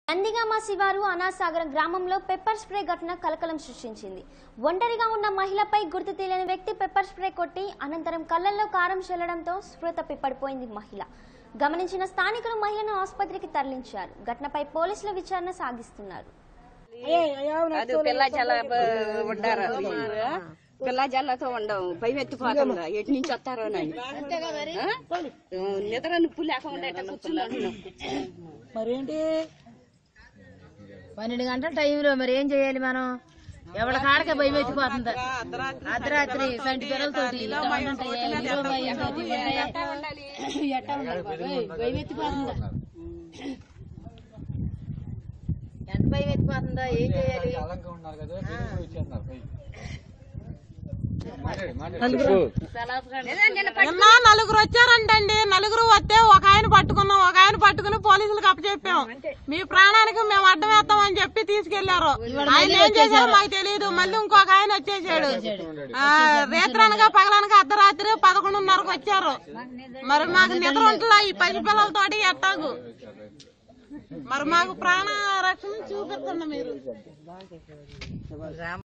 నందిగామ శివారు అనాసాగరం గ్రామంలో pepper spray ఘటన కలకలం సృష్టించింది ఒంటరిగా ఉన్న మహిళపై గుర్తు తెలియని వ్యక్తి పెప్పర్ స్ప్రే కొట్టి అనంతరం కళ్ళల్లో కారం చెల్లడంతో స్పృహ తప్పి పడిపోయింది మహిళ గమనించిన స్థానికులు మహిళను ఆసుపత్రికి తరలించారు ఘటనపై పోలీసులు విచారణ సాగిస్తున్నారు అది పిల్ల జల ఉండారు పిల్ల జల్లతో ఉండవు పై ఎత్తిపోతుందా ఎటు నుంచి వస్తారో అని ఆ? నిద్ర నిప్పు లేకుండా ఇట్ట కూర్చుని ఉంటున్నాం. మరేంటి పన్నెండు గంటల టైంలో మరి ఏం చేయాలి మనం ఎవరి కాడకే భయం ఎత్తిపోతుంది అర్ధరాత్రి సంటి పిల్లలతోటి ఇట్లా ఉంటుంటాయి, ఇరవై భయం తోటి ఉంటాయి. ఎట్టా ఉండాలి బాబోయ్, భయం ఎత్తిపోతుందా ఎంత భయం ఎత్తిపోతుందా ఏం చేయాలి నిన్న నలుగురు వచ్చారంటండి నలుగురు వస్తే ఒక ఆయన పట్టుకున్నాం ఒక ఆయన పట్టుకుని పోలీసులకు అప్పచెప్పాం మీ ప్రాణానికి మేము అడ్డం వేస్తామని చెప్పి తీసుకెళ్లారు ఆయన ఏం చేశారో మాకు తెలియదు మళ్ళీ ఇంకొక ఆయన వచ్చేసాడు ఆ, రేత్రనగా పగలనగా అర్ధరాత్రి పదకొండున్నరకు వచ్చారు మరి మాకు నిద్ర ఉంటుందా ఈ పసి పిల్లలతోటి ఎట్టాగు మరి మాకు ప్రాణ రక్షణ చూపిస్తున్నా మీరు